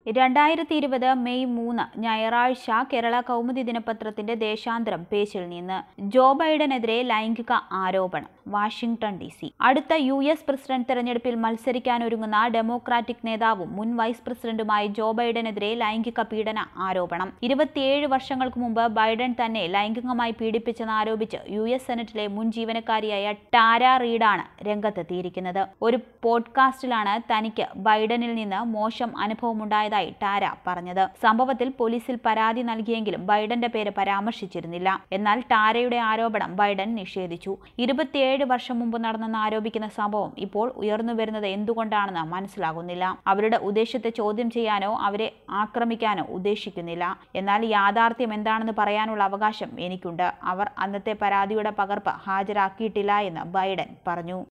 രണ്ടായിരത്തി ഇരുപത് മെയ് മൂന്ന് ഞായറാഴ്ച കേരള കൗമുദി ദിനപത്രത്തിന്റെ ദേശാന്തരം പേജിൽ നിന്ന് ജോ ബൈഡനെതിരെ ലൈംഗിക ആരോപണം വാഷിംഗ്ടൺ ഡി സി അടുത്ത യു എസ് പ്രസിഡന്റ് തെരഞ്ഞെടുപ്പിൽ മത്സരിക്കാനൊരുങ്ങുന്ന ഡെമോക്രാറ്റിക് നേതാവും മുൻ വൈസ് പ്രസിഡന്റുമായ ജോ ബൈഡനെതിരെ ലൈംഗിക പീഡന ആരോപണം ഇരുപത്തിയേഴ് വർഷങ്ങൾക്ക് മുമ്പ് ബൈഡൻ തന്നെ ലൈംഗികമായി പീഡിപ്പിച്ചെന്ന് ആരോപിച്ച് യു എസ് സെനറ്റിലെ മുൻ ജീവനക്കാരിയായ ടാര റീഡാണ് രംഗത്തെത്തിയിരിക്കുന്നത് ഒരു പോഡ്കാസ്റ്റിലാണ് തനിക്ക് ബൈഡനിൽ നിന്ന് മോശം അനുഭവമുണ്ടായതായി ടാര പറഞ്ഞത് സംഭവത്തിൽ പോലീസിൽ പരാതി നൽകിയെങ്കിലും ബൈഡന്റെ പേര് പരാമർശിച്ചിരുന്നില്ല എന്നാൽ ടാരയുടെ ആരോപണം ബൈഡൻ നിഷേധിച്ചു ഇരുപത്തിയേഴ് വർഷം മുമ്പ് നടന്നെന്ന് ആരോപിക്കുന്ന സംഭവം ഇപ്പോൾ ഉയർന്നുവരുന്നത് എന്തുകൊണ്ടാണെന്ന് മനസ്സിലാകുന്നില്ല അവരുടെ ഉദ്ദേശത്തെ ചോദ്യം ചെയ്യാനോ അവരെ ആക്രമിക്കാനോ ഉദ്ദേശിക്കുന്നില്ല എന്നാൽ യാഥാർത്ഥ്യം എന്താണെന്ന് പറയാനുള്ള അവകാശം എനിക്കുണ്ട് അവർ അന്നത്തെ പരാതിയുടെ പകർപ്പ് ഹാജരാക്കിയിട്ടില്ല എന്ന് ബൈഡൻ പറഞ്ഞു